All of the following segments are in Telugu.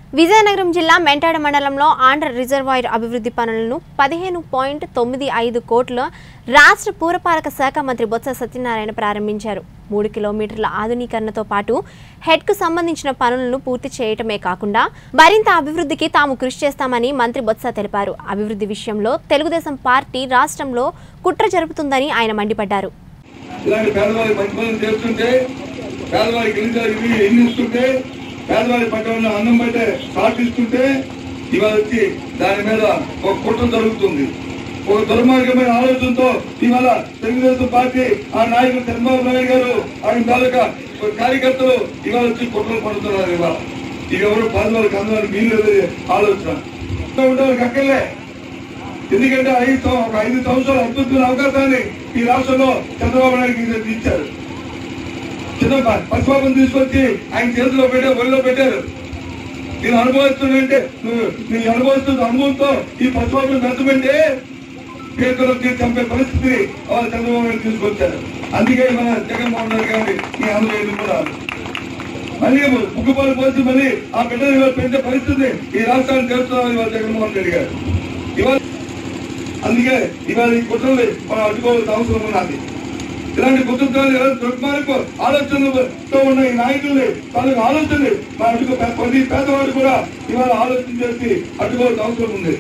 విజయనగరం జిల్లా మెంటాడ మండలంలో ఆంధ్ర రిజర్వాయర్ అభివృద్ధి పనులను పదిహేను పాయింట్ తొమ్మిది ఐదు కోట్ల రాష్ట్ర పురపాలక శాఖ మంత్రి బొత్స సత్యనారాయణ ప్రారంభించారు మూడు కిలోమీటర్ల ఆధునీకరణతో పాటు హెడ్కు సంబంధించిన పనులను పూర్తి చేయటమే కాకుండా మరింత అభివృద్ధికి తాము కృషి చేస్తామని మంత్రి బొత్స తెలిపారు అభివృద్ధి విషయంలో తెలుగుదేశం పార్టీ రాష్ట్రంలో కుట్ర జరుపుతుందని ఆయన మండిపడ్డారు ఇలాంటి పేదవారి మంచి పనులు చేస్తుంటే పేదవారికి ఎన్ని ఇవి ఎన్ని ఇస్తుంటే పేదవారి పట్ల ఉన్న అన్నం బట్టే సాటిస్తుంటే ఇవాళ వచ్చి దాని మీద ఒక కుట్ర జరుగుతుంది ఒక దుర్మార్గమైన ఆలోచనతో ఇవాళ తెలుగుదేశం పార్టీ ఆ నాయకులు చంద్రబాబు నాయుడు గారు ఆయన తాలూకా కార్యకర్తలు ఇవాళ వచ్చి కుట్రలు పడుతున్నారు ఇవాళ ఇక ఎవరు పేదవారికి అందరికి వీలు లేదు ఆలోచన ఉండేవారికి అక్కర్లే ఎందుకంటే ఐదు సం- ఒక ఐదు సంవత్సరాల అద్భుతమైన అవకాశాన్ని ఈ రాష్ట్రంలో చంద్రబాబు నాయుడు ఇచ్చారు చిన్న ప- పసిపాపను తీసుకొచ్చి ఆయన చేతిలో పెట్టారు ఒళ్ళో పెట్టారు నేను అనుభవిస్తుందంటే నువ్వు నీ అనుభవిస్తున్న అనుభవంతో ఈ పసిపాపను పెంచమంటే పేదలకు చంపే పరిస్థితి వాళ్ళ చంద్రబాబు నాయుడు తీసుకొచ్చారు అందుకే మన జగన్మోహన్ రెడ్డి గారిని ఈ ఆంధ్రప్రదేశ్ కూడా మళ్ళీ ముక్కుపాలు పోసి మళ్ళీ ఆ బిడ్డలు ఇవాళ పెంచే పరిస్థితి ఈ రాష్ట్రాన్ని తెలుస్తున్నారు ఇవాళ జగన్మోహన్ రెడ్డి గారు ఇవాళ అందుకే ఇవాళ ఈ కుట్రలు మనం అడ్డుకోవాల్సిన అవసరం ఉన్నది ఇలాంటి కుటుంబాలు దుర్మార్గ ఆలోచనలతో ఉన్న ఈ నాయకుల్ని వాళ్ళకి ఆలోచనలు మన అడ్డుకో ప్రతి పేదవాడు కూడా ఇవాళ ఆలోచన చేసి అడ్డుకోవాల్సిన అవసరం ఉంది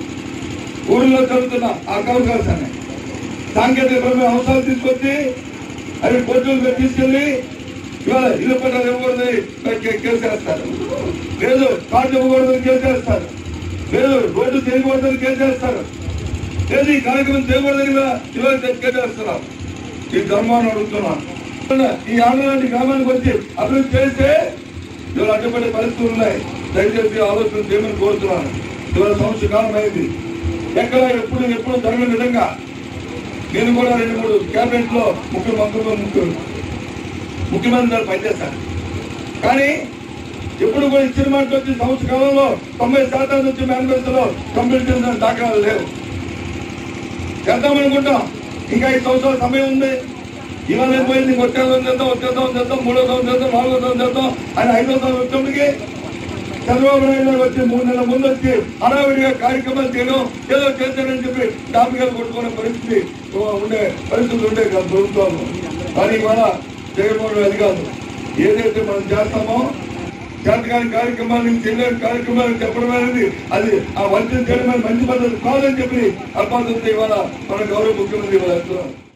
ఊళ్ళో జరుగుతున్న ఆ అవకాశాన్ని సాంకేతిక పరమైన అవసరాలు తీసుకొచ్చి అవి కోర్టులకు తీసుకెళ్లి ఇవాళ ఇల్లు పట్టాలు ఇవ్వకూడదని కే- కేసు వేస్తారు లేదు కార్డు ఇవ్వకూడదని కేసు వేస్తారు లేదు రోడ్డు చేయకూడదని కేసు వేస్తారు లేదు ఈ కార్యక్రమం చేయకూడదని ఇవాళ ఇవాళ కేసు వేస్తున్నారు ఈ ధర్మాన్ని అడుగుతున్నాను ఈ ఆంధ్ర లాంటి గ్రామానికి వచ్చి అభివృద్ధి చేస్తే ఇవాళ అడ్డుపడే పరిస్థితులు ఉన్నాయి దయచేసి ఆలోచన చేయమని కోరుతున్నాను ఇవాళ సంవత్సర కాలం అయింది ఎక్కడ ఎప్పుడు ఎప్పుడు జరగని విధంగా నేను కూడా రెండు మూడు క్యాబినెట్ లో ముఖ్యమంత్రులు ముఖ్య ముఖ్యమంత్రి గారు పనిచేశాను కానీ ఎప్పుడు కూడా ఇచ్చిన మాట వచ్చి సంవత్సర కాలంలో తొంభై శాతం నుంచి మేనిఫెస్టోలో కంప్లీట్ చేసిన దాఖలాలు లేవు చేద్దామనుకుంటాం ఇంకా ఐదు సంవత్సరాల సమయం ఉంది ఇవాళ అయిపోయింది వచ్చే సంవత్సరం చేద్దాం వచ్చే సంవత్సరం చేద్దాం మూడో సంవత్సరం చేద్దాం నాలుగో సంవత్సరం చేద్దాం అని ఐదో సంవత్సరం వచ్చేప్పటికి చంద్రబాబు నాయుడు గారు వచ్చి మూడు నెలల ముందు వచ్చి హడావిడిగా కార్యక్రమాలు చేయడం ఏదో చేశారని చెప్పి డాపిగా కొట్టుకునే పరిస్థితి ఉండే పరిస్థితులు ఉండే కదా ప్రభుత్వం కానీ ఇవాళ జగన్మోహన్ అది కాదు ఏదైతే మనం చేస్తామో చేతకాని కార్యక్రమాన్ని చేయలేని కార్యక్రమాన్ని చెప్పడం అనేది అది ఆ వంచన చేయడం అనేది మంచి పద్ధతి కాదని చెప్పి అల్పాదంతో ఇవాళ మన గౌరవ ముఖ్యమంత్రి ఇవాళ చెప్తున్నారు